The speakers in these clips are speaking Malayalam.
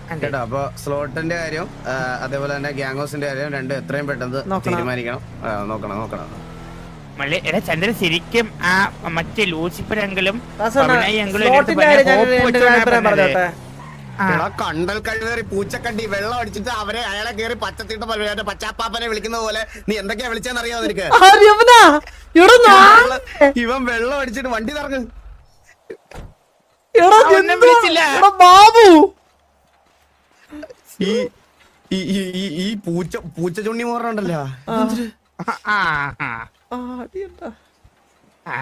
കേട്ടോ അപ്പൊ സ്ലോട്ടിന്റെ കാര്യം ആ, അതേപോലെ തന്നെ ഗ്യാങ്ങോസിന്റെ കാര്യം രണ്ടും എത്രയും പെട്ടെന്ന് നോക്കണം. തീരുമാനിക്കണം ആ, നോക്കണം നോക്കണം മള്ളി എടാ ചന്ദ്രൻ ശരിക്കും ആ മറ്റേ ലൂസിഫർ എങ്കിലും വാസണ്ണ, പവനായി എങ്കിലും സ്ലോട്ടിന്റെ കാര്യം ഞാൻ എന്റെ ഒരു അഭിപ്രായം പറഞ്ഞോട്ടെ എടാ കണ്ടൽ കഴുകേറി പൂച്ചക്കണ്ടി വെള്ളം അടിച്ചിട്ട് അവരെ അയാളെ കയറി പച്ചത്തിട്ട പരിപാടി പച്ചാപ്പാപ്പനെ വിളിക്കുന്ന പോലെ നീ എന്തൊക്കെയാ വിളിച്ചെന്ന് അറിയാമോ നിനക്ക് ആര്യവനാ എടാ നാ- ഇവൻ വെള്ളം അടിച്ചിട്ട് വണ്ടി തറങ്ങ് എടാ അവനെ എന്തുവാ? വിളിച്ചില്ല. എടാ ബാബു ഈ ഈ- ഈ- ഈ- ഈ പൂച്ച പൂച്ച ചുണ്ണി മോറുണ്ടല്ലോ ആ ആ ആ, അടിയുണ്ടാ. ആ.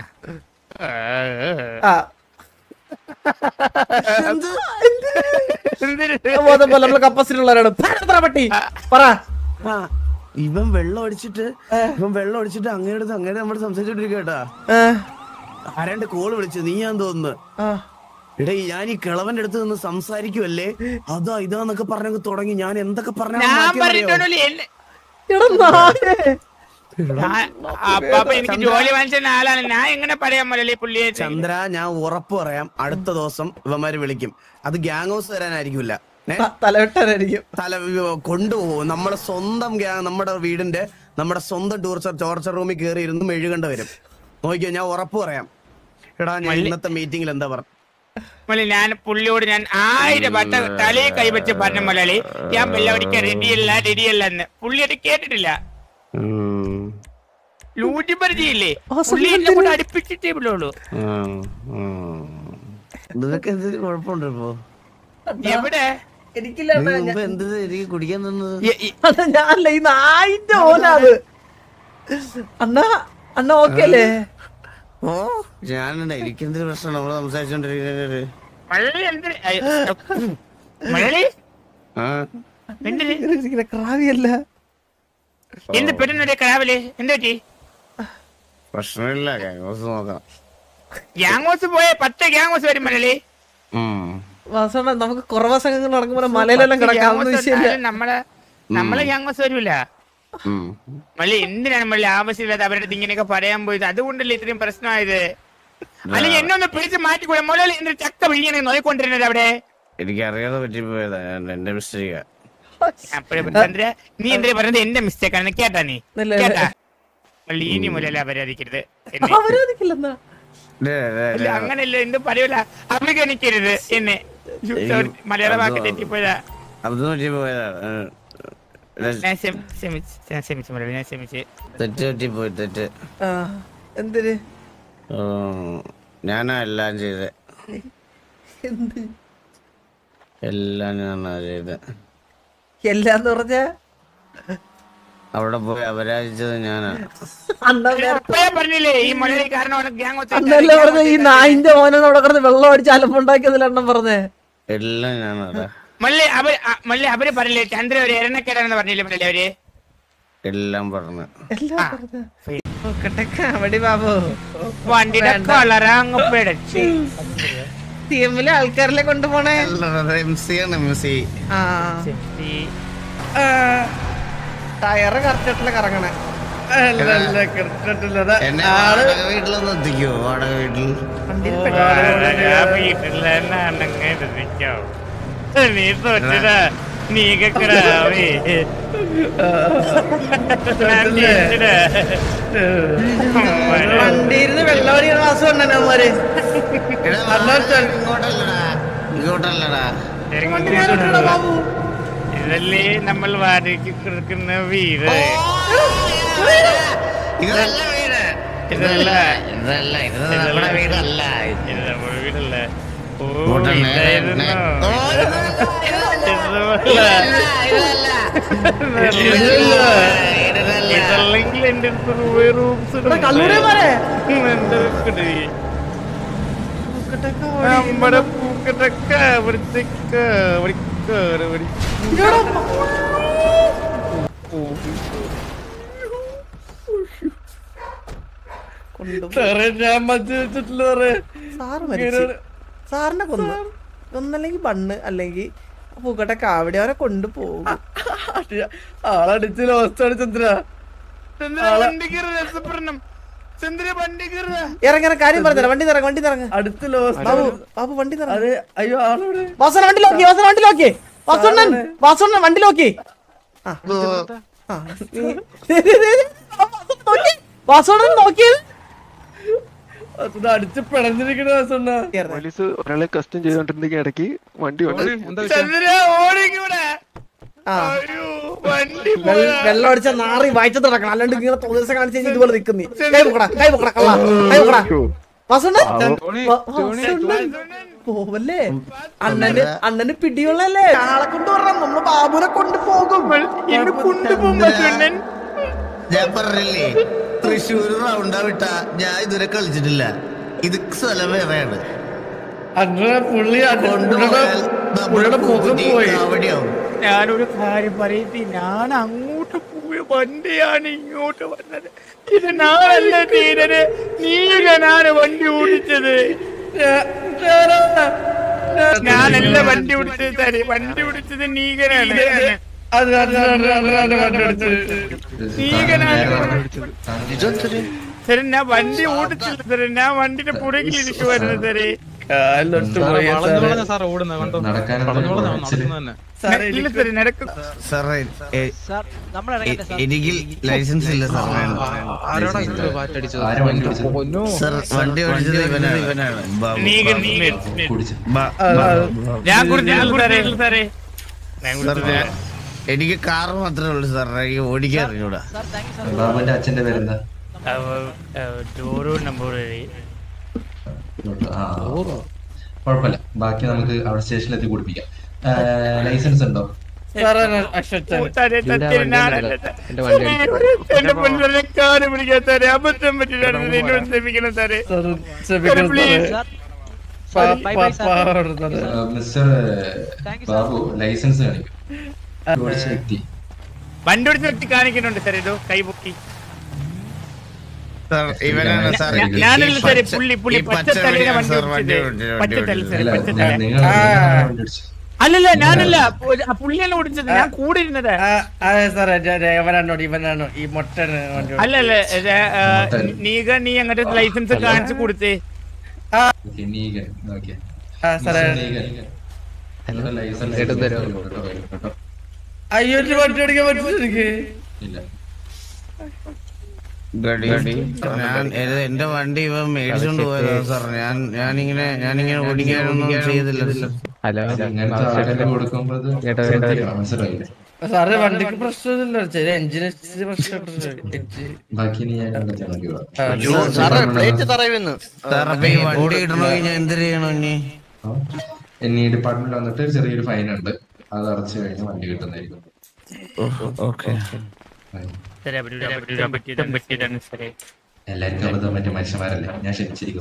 ആ, എന്തൊരു ബോധം പോലെ നമ്മള് കപ്പാസിറ്റി ഉള്ളവരാണ് പറ പട്ടി പറ ആ, ഇവൻ വെള്ളം അടിച്ചിട്ട് ഇവൻ വെള്ളം അടിച്ചിട്ട് അങ്ങേടുത്ത് അങ്ങേടെ നമ്മൾ സംസാരിച്ചോണ്ടിരിക്കുക കേട്ടാ ഏ, ആരാണ്ട് കോള് വിളിച്ചു നീ ഞാൻ തോന്നുന്നു ആ. എടേ ഞാൻ ഈ കിളവന്റെ അടുത്ത് നിന്ന് സംസാരിക്കുവല്ലേ അതാ ഇതാന്നൊക്കെ പറഞ്ഞങ്ങ് തുടങ്ങി ഞാൻ എന്തൊക്കെ ഞാൻ പറഞ്ഞ പറഞ്ഞിട്ടുണ്ടല്ലോ എന്നെ എടാ നായേ. ഞാൻ- അപ്പാപ്പ എനിക്ക് ജോലി വാങ്ങിച്ച ആളാണ് ഞാൻ എങ്ങനെ പറയാൻ പറ്റില്ല ഈ പുള്ളിയെ ചന്ദ്ര ഞാൻ ഉറപ്പ് പറയാം അടുത്ത ദിവസം ഇവന്മാര് വിളിക്കും അത് ഗ്യാങ് ഹൗസ് വരാനായിരിക്കില്ല ഏ? ത- തലവെട്ടാനായിരിക്കും തല കൊണ്ടുപോകും നമ്മുടെ സ്വന്തം ഗ്യാങ് നമ്മുടെ വീടിന്റെ നമ്മുടെ സ്വന്തം ടൂർച്ചർ ടോർച്ചർ റൂമിൽ കയറി ഇരുന്ന് മെഴുകണ്ട വരും നോക്കിയോ ഞാൻ ഉറപ്പ് പറയാം എടാ ഞാൻ ഇന്നത്തെ മീറ്റിംഗിൽ എന്താ പറഞ്ഞു മലി ഞാൻ പുള്ളിയോട് ഞാൻ ആയിരം വട്ട തലയെ കൈവച്ച് പറഞ്ഞ മലയാളി ഞാൻ വെള്ളമടിക്കാൻ റെഡിയല്ല റെഡിയല്ല എന്ന് പുള്ളി അത് കേട്ടിട്ടില്ല ലൂറ്റി പരിചയില്ലേ പുള്ളി എന്നെ കൊണ്ട് അടുപ്പിച്ചിട്ടേ ഉള്ളൂ ഇതൊക്കെ എന്ത് കുഴപ്പമുണ്ട് ഇപ്പോ എവിടെ എനിക്കില്ല നീ മുമ്പ് എന്ത് എനിക്ക് കുടിക്കാൻ തന്നത് എ- ഈ- അണ്ണാ ഞാനല്ല ഈ നായിന്റെ ഓനാത് അണ്ണാ അണ്ണ ഓക്കെ അല്ലേ ഓ ഞാനുണ്ട് എനിക്കെന്തൊരു പ്രശ്നം നമ്മള് സംസാരിച്ചോണ്ടിരിക്കുന്നത് മലയാളി എന്തിന് അയ്യ, മലയാളി ആ എന്തിന് ഇങ്ങനെ ക്രാവിയല്ല എന്ത് പെട്ടെന്നൊരു കരാവല് എന്താ പറ്റി പ്രശ്നമില്ല ഗ്യാങ്സ് നോക്കാം ഗ്യാങ്ങോസ് പോയ പത്ത് ഗ്യാങ്ങോസ് വരും മലയാളി ഉം. വാസണ നമുക്ക് കുറവ സംഘങ്ങൾ നടക്കുമ്പോൾ മലയിലെല്ലാം കിടക്കാം ഒന്നും വിഷയമില്ല നമ്മളെ നമ്മളെ ഗ്യാങ്ങോസ് വരൂല ഉം. മള്ളി എന്തിനാണ് മള്ളി ആവശ്യമില്ലാതെ അവരുടെ അടുത്ത് ഇങ്ങനെയൊക്കെ പറയാൻ പോയത് അതുകൊണ്ടല്ലേ ഇത്രയും പ്രശ്നമായത് അല്ലെങ്കിൽ എന്നെ ഒന്ന് പിടിച്ച് മാറ്റിക്കൂടെ മുതലാളി എന്തൊരു ചക്ക വിളിയാണ് നോയിക്കൊണ്ടിരുന്നത് അവിടെ എനിക്കറിയാതെ പറ്റിപ്പോയതാ ഞാൻ- എന്റെ മിസ്റ്റേക്കാ അപ്പഴേ ചന്ദ്ര നീ എന്തിനാ പറയുന്നത് എന്റെ മിസ്റ്റേക്ക് ആണ് കേട്ടാ നീ ഇല്ല, ഇല്ല. കേട്ടാ മള്ളി ഇനി മുതലേ അപരാധിക്കരുത് എന്നെ. അവരോധിക്കില്ലെന്നാ ഡേ, ഡേ, അല്ല, ഡേ. അങ്ങനെയല്ല എന്ത് പറയൂല അവഗണിക്കരുത് എന്നെ എനിക്ക് മലയാള വാക്ക് അത് തെറ്റിപ്പോയതാ അത് പറ്റിപ്പോയതാ ഏ, ഡേ, ഞാൻ ക്ഷമി- ക്ഷമിച്ച് ഞാൻ ക്ഷമിച്ചു മുരളി ഞാൻ ക്ഷമിച്ച് തെറ്റ് പറ്റിപ്പോയി തെറ്റ് ആ എന്തിന് ഉം, ഞാനാ എല്ലാം ചെയ്തേ എന്ത് എല്ലാം ഞാനാ ചെയ്തേ എല്ലാന്ന് പറഞ്ഞ അവിടെ പോയി അപരാധിച്ചത് ഞാനാ അണ്ണ അപ്പഴേ പറഞ്ഞില്ലേ ഈ മലയാളി കാരണമാണ് ഗ്യാങ് അണ്ണല്ലേ പറഞ്ഞ ഈ നായിന്റെ മോനെ അവിടെ കിടന്ന് വെള്ളം അടിച്ച് അലമ്പുണ്ടാക്കിയതിൽ അണ്ണൻ പറഞ്ഞേ എല്ലാം ഞാനാടാ മല്ലി അവര് അ- മല്ലി അവര് പറഞ്ഞില്ലേ ചന്ദ്ര ഒരു എരണക്കേടാണെന്ന് പറഞ്ഞില്ലേ മല്ലി അവര് എല്ലാം പറഞ്ഞു എല്ലാം പറഞ്ഞ നോക്കട്ടെ കാവടി ബാബു വണ്ടിയുടെ കളർ അങ്ങ് പിടച്ച് ടീമിലെ ആൾക്കാരിലെ കൊണ്ടുപോണേ എം സി ആണ് എം സി ആ ടയറ് കറക്റ്റിട്ടില്ല കറങ്ങണേ അല്ല, അല്ല, correct ആയിട്ടില്ല. ദാ എന്നെ ആള് വാടക വീട്ടിലൊന്ന് എത്തിക്കോ വാടക വീട്ടിൽ വണ്ടിയിൽ പെട്ടു. വീട്ടിലെ നീ തോറ്റതാ നീ കിടാവേ വണ്ടിയിരുന്ന് വെള്ളം അടിക്കണ മാസം ഉണ്ടനന്മാര് എടാ, ഇങ്ങോട്ടല്ലടാ ഇങ്ങോട്ടല്ലടാ ബാബു ഇതല്ലേ നമ്മൾ വാടകയ്ക്ക് കൊടുക്കുന്ന വീട് ഇതല്ല വീട് ഇതല്ല ഇതല്ല ഇത് നമ്മുടെ വീടല്ല ഇത് നമ്മുടെ വീടല്ല ഓ ഇങ്ങോട്ടല്ലേ? ഇതായിരുന്നു ഓ, ഇതല്ല. ഇതല്ലെങ്കിൽ എന്റെ അടുത്ത് പോയി റൂംസ് കല്ലൂരന്മാരെ നമ്മുടെ പൂക്കട്ടക്ക വൃത്തിക്ക വൃക്ക ഞാൻ മദ്യപിച്ചിട്ടില്ല സാറ് മരിച്ചു സാറിനെ കൊന്നു ഒന്നല്ലെങ്കിൽ ബണ്ണ് അല്ലെങ്കിൽ പൂക്കട്ടെ കാവടി അവരെ കൊണ്ടുപോകും ആളടിച്ച് ലോസ്റ്റ് അടിച്ചെന്തിനാ ചന്ദ്ര വണ്ടി കയറുക ഇറങ്ങി കാര്യം പറഞ്ഞുതരാം വണ്ടി നിറങ്ങ വണ്ടി നിറങ്ങ അടുത്ത ലോസ് ബാബു ബാബു വണ്ടി നിറങ്ങ അതെ അയ്യോ ആളോട് വാസന വണ്ടി ലോക്കി വാസന വണ്ടി ലോക്കി വാസുണ്ണൻ വാസുണ്ണൻ വണ്ടി നോക്കി ആ, ആ, നീ- ദേ, ദേ, ദേ, ദേ. ആ, വാസുണ്ണൻ നോക്കി. വാസുണ്ണൻ നോക്കിയത് അടിച്ച് പിടഞ്ഞിരിക്കണ വാസുണ്ണ പോലീസ് ഒരാളെ കസ്റ്റം ചെയ്തോണ്ടിരുന്നെങ്കിൽ ഇടയ്ക്ക് വണ്ടി വന്നു ചന്ദ്ര ഓടിക്കൂടെ ആ അയ്യോ വണ്ടി വെള്ള- പോയാ. വെള്ളം അടിച്ച നാറി വായിച്ചു നടക്കണം അല്ലാണ്ട് ഇങ്ങനെ തോന്നിയ ദിവസം കാണിച്ചു കഴിഞ്ഞാൽ ഇതുപോലെ നിൽക്കുന്നീ കൈ പൊക്കടാ കൈ പൊക്കടാ കള്ള കൈ പൊക്കടാ വാസുണ്ണൻ വ- വാസുണ്ണൻ പോവല്ലേ അണ്ണന് അണ്ണന് പിടിയുള്ളല്ലേ ആളെ കൊണ്ടുവരണം നമ്മള് ബാബുനെ കൊണ്ടുപോകും എന്നെ കൊണ്ടുപോകും പറ്റുണ്ണൻ ഞാൻ പറഞ്ഞില്ലേ തൃശ്ശൂർ റൗണ്ടാ വിട്ട ഞാൻ ഇതുവരെ കളിച്ചിട്ടില്ല ഇത് സ്ഥലം വേറെയാണ് അങ്ങനെ പുള്ളി കൊണ്ടുപോയാൽ പുള്ളിയുടെ മുഖം പോയി അവിടെയാവും ഞാനൊരു കാര്യം പറയത്തി ഞാൻ അങ്ങോട്ട് പോയ വണ്ടിയാണ് ഇങ്ങോട്ട് വന്നത് ഇത് നാളല്ല തീരന് നീകനാണ് വണ്ടി ഓടിച്ചത് ഞാനല്ല വണ്ടി ഓടിച്ചത് തരെ വണ്ടി ഓടിച്ചത് നീകനാണ് അത് അത് അത് അത് അത് വണ്ടി അടിച്ച് നീകനാണ് തരെ ഞാൻ വണ്ടി ഓടിച്ചില്ല തരെ ഞാൻ വണ്ടിന്റെ പുറകിൽ ഇരിക്കുവായിരുന്നു തരെ കാലിലൊട്ട് പോയി സാറേ. സാർ ഓടുന്നത് കണ്ടോ നടക്കാനും വളഞ്ഞു വളഞ്ഞു കുറച്ചില് നടക്കുന്നത് തന്നെ സാറേ ഇല്ല തരെ നടക്കും സാറേ എ- എ- എനിക്ക് ലൈസൻസ് ഇല്ല സാർ ആരോടാ ഇത് പാറ്റടിച്ചത് ആരാ വണ്ടി ഓടിച്ചത്? പൊന്നോ സാർ വണ്ടി ഓടിച്ചത് ഇവനാണ് ഇവനാണ് ബാബു. നീകൻ നീകൻ കുടിച്ച്. ബ- അത് ബ- അത് ഞാൻ കുടിച്ചില്ല സാറേ സാറേ സാർ, ഞാൻ- എനിക്ക് കാർ മാത്രമേ ഉള്ളൂ സാർ എനിക്ക് ഓടിക്കാൻ അറിഞ്ഞൂടാ ബാബുവിന്റെ അച്ഛന്റെ പേരെന്താ ഡോറോ നമ്പർ ആ കുഴപ്പമില്ല ബാക്കി നമുക്ക് അവിടെ സ്റ്റേഷനിലെത്തി കുടിപ്പിക്കാം ലൈസൻസ് ഉണ്ടോ സാറേ അക്ഷരച്ചാൻ തരെ തരെ ഞാനല്ല എന്റെ പൊന്നെ കാറ് പിടിക്കാത്തരെ അബദ്ധം പറ്റിയിട്ടാണ് എന്നോട് ക്ഷമിക്കണം സാറേ സാറ് ക്ഷമിക്കണം please. സാറേ പാ- പാ- പാടുന്നത്. മിസ്റ്റർ ബാബു ലൈസൻസ് കാണിക്കും ഓടിച്ച വ്യക്തി വണ്ടി ഓടിച്ച് വ്യക്തി കാണിക്കുന്നുണ്ട് സാർ ഇതോ കൈ പൊക്കി സാർ ഇവനാണ് സാർ ഞാ- ഈ ഞാനല്ല സാറേ പച്ച- പുള്ളി പുള്ളി ഈ പച്ച പച്ച തലയിലെ വണ്ടിയാണ് വണ്ടി സാർ വണ്ടി ഓടിച്ചത് ഓടിച്ചത്, പച്ച വണ്ടി തല ഓടിച്ചത്. സാറേ അല്ല പച്ച ഞാൻ- തല നിങ്ങൾ ആ. നിങ്ങളാണ് വണ്ടി ഓടിച്ചത്. അല്ലല്ല ഞാനല്ല ഒരു- ആ പുള്ളിയാണ് ഓടിച്ചത് ഞാൻ കൂടെ ഇരുന്നത് ആ, അതെ സാറേ ഞാൻ- ഞാൻ ഇവനാണോ ഇവനാണോ ഈ മൊട്ടന് വണ്ടി ഓടിച്ചത്. അല്ലല്ല ഇത്, ആ, നീക നീ അങ്ങോട്ട് ലൈസൻസ് കാണിച്ചു കൊടുത്തേ ഓക്കേ, നീഗൻ. ഓക്കേ. ആ സാറേ മിസ്റ്റർ നീഗൻ. നിങ്ങളുടെ ലൈസൻസ് കേട്ടോ, കേട്ടോ. അയ്യോ ഒരു വണ്ടി ഓടിക്കാൻ പറ്റില്ല എനിക്ക് ഇല്ല ഗഡി ഞാൻ ഇത് എന്റെ വണ്ടി ഇവ മേടിച്ചോണ്ട് പോയതാ സാർ ഞാൻ ഞാനിങ്ങനെ ഞാനിങ്ങനെ ഓടിക്കാനൊന്നും ചെയ്തില്ല അത് ഇങ്ങനത്തെ ആൾക്കാർക്ക് കൊടുക്കുമ്പോൾ അത് ശ്രദ്ധിക്കണം, മനസ്സിലായില്ലേ സാറേ വണ്ടിക്ക് പ്രശ്നമൊന്നുമില്ല ചെറിയ എഞ്ചിന് പ്രശ്നം എഞ്ചിൻ ബാക്കി നീ ഞാൻ കണ്ടെത്തി നോക്കിയോ സാർ അപ്പൊ ഈ വണ്ടി ഇടണമെങ്കിൽ ഞാൻ എന്ത് ചെയ്യണോ ഇനി എന്നീ ഡിപ്പാർട്ട്മെന്റ് വന്നിട്ട് ഒരു ചെറിയൊരു ഫൈൻ ഉണ്ട് അത് അടച്ചു കഴിഞ്ഞ് വണ്ടി കിട്ടുന്നതായിരിക്കും ഓക്കെ ഫൈൻ. സാറേ അവിടെ ഒരു അബദ്ധം പറ്റിയതാണ് പറ്റിയതാണ് സാറേ എല്ലാവർക്കും അബദ്ധം പറ്റിയ മനുഷ്യന്മാരല്ലേ ഞാൻ ക്ഷമിച്ചിരിക്കും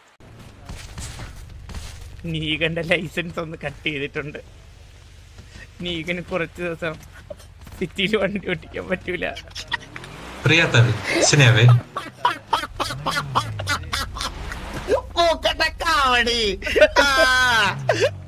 നീകന്റെ ലൈസൻസ് ഒന്ന് കട്ട് ചെയ്തിട്ടുണ്ട് നീകന് കുറച്ച് ദിവസം സിറ്റിയിൽ വണ്ടി ഓടിക്കാൻ പറ്റൂല Приятно, Сневы. കാവടി